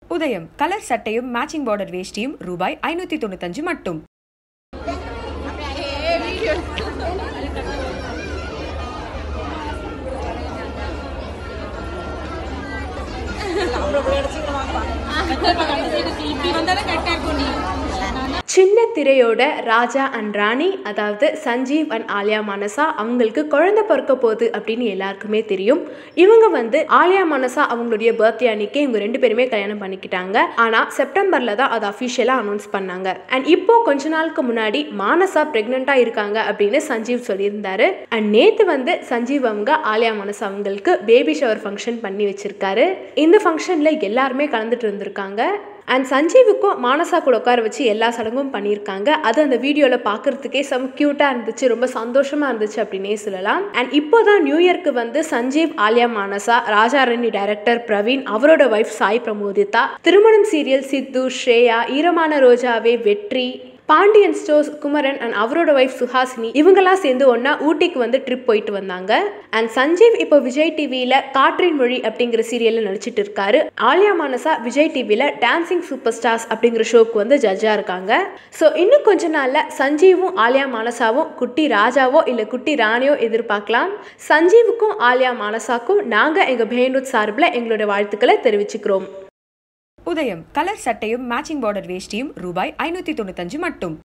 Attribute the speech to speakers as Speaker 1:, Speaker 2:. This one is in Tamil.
Speaker 1: உதயம் கலர் சட்டையும் மேட்சிங் பார்டர் வேஷ்டியும் ரூபாய் ஐநூத்தி தொண்ணூத்தஞ்சு மட்டும்
Speaker 2: இப்படி வந்தாலும் கரெக்டாக இருக்கும் நீ
Speaker 3: சின்ன திரையோட ராஜா அண்ட் ராணி அதாவது சஞ்சீவ் அண்ட் ஆலியா மனசா அவங்களுக்கு குழந்தை பிறக்க போகுது அப்படின்னு எல்லாருக்குமே தெரியும் இவங்க வந்து ஆலியா மனசா அவங்களுடைய பர்த்டே அன்னைக்கு இவங்க ரெண்டு பேருமே கல்யாணம் பண்ணிக்கிட்டாங்க ஆனா செப்டம்பர்ல தான் அதை அஃபிஷியலாக அனௌன்ஸ் பண்ணாங்க அண்ட் இப்போ கொஞ்ச நாளுக்கு முன்னாடி மானசா பிரெக்னெண்டா இருக்காங்க அப்படின்னு சஞ்சீவ் சொல்லியிருந்தாரு அண்ட் நேத்து வந்து சஞ்சீவ் அவங்க ஆலியா மனசா அவங்களுக்கு பேபி ஷவர் ஃபங்க்ஷன் பண்ணி வச்சிருக்காரு இந்த ஃபங்க்ஷன்ல எல்லாருமே கலந்துட்டு இருந்திருக்காங்க அண்ட் சஞ்சீவுக்கும் மானசா கூட உட்கார வச்சு எல்லா சடங்கும் பண்ணியிருக்காங்க அது அந்த வீடியோவில் பார்க்கறதுக்கே செம க்யூட்டாக இருந்துச்சு ரொம்ப சந்தோஷமாக இருந்துச்சு அப்படின்னே சொல்லலாம் அண்ட் இப்போ தான் நியூ இயர்க்கு வந்து சஞ்சீவ் ஆலியா மானசா ராஜாரணி டைரக்டர் பிரவீன் அவரோட ஒய்ஃப் சாய் பிரமோதிதா திருமணம் serial Sidhu Shreya Eeramana Rojave Vetri Pandian stores Kumaran and அவரோட ஒய்ஃப் சுஹாசினி இவங்கெல்லாம் சேர்ந்து ஒன்றா ஊட்டிக்கு வந்து ட்ரிப் போயிட்டு வந்தாங்க அண்ட் சஞ்சீவ் இப்போ விஜய் டிவியில் காற்றின் மொழி அப்படிங்கிற சீரியலில் நடிச்சிட்டு இருக்காரு ஆலியா மானசா விஜய் டிவியில் டான்சிங் சூப்பர் ஸ்டார்ஸ் அப்படிங்கிற ஷோக்கு வந்து ஜட்ஜாக இருக்காங்க ஸோ இன்னும் கொஞ்ச நாளில் சஞ்சீவும் ஆலியா மானசாவும் குட்டி ராஜாவோ இல்லை குட்டி ராணியோ எதிர்பார்க்கலாம் சஞ்சீவுக்கும் ஆலியா மானசாக்கும் நாங்கள் எங்கள் பேண்டூத் சார்பில் எங்களோட வாழ்த்துக்களை தெரிவிச்சுக்கிறோம்
Speaker 1: உதயம் கலர் சட்டையும் மேட்சிங் பார்டர் வேஷ்டியும் ரூபாய் ஐநூத்தி தொண்ணூத்தஞ்சு மட்டும்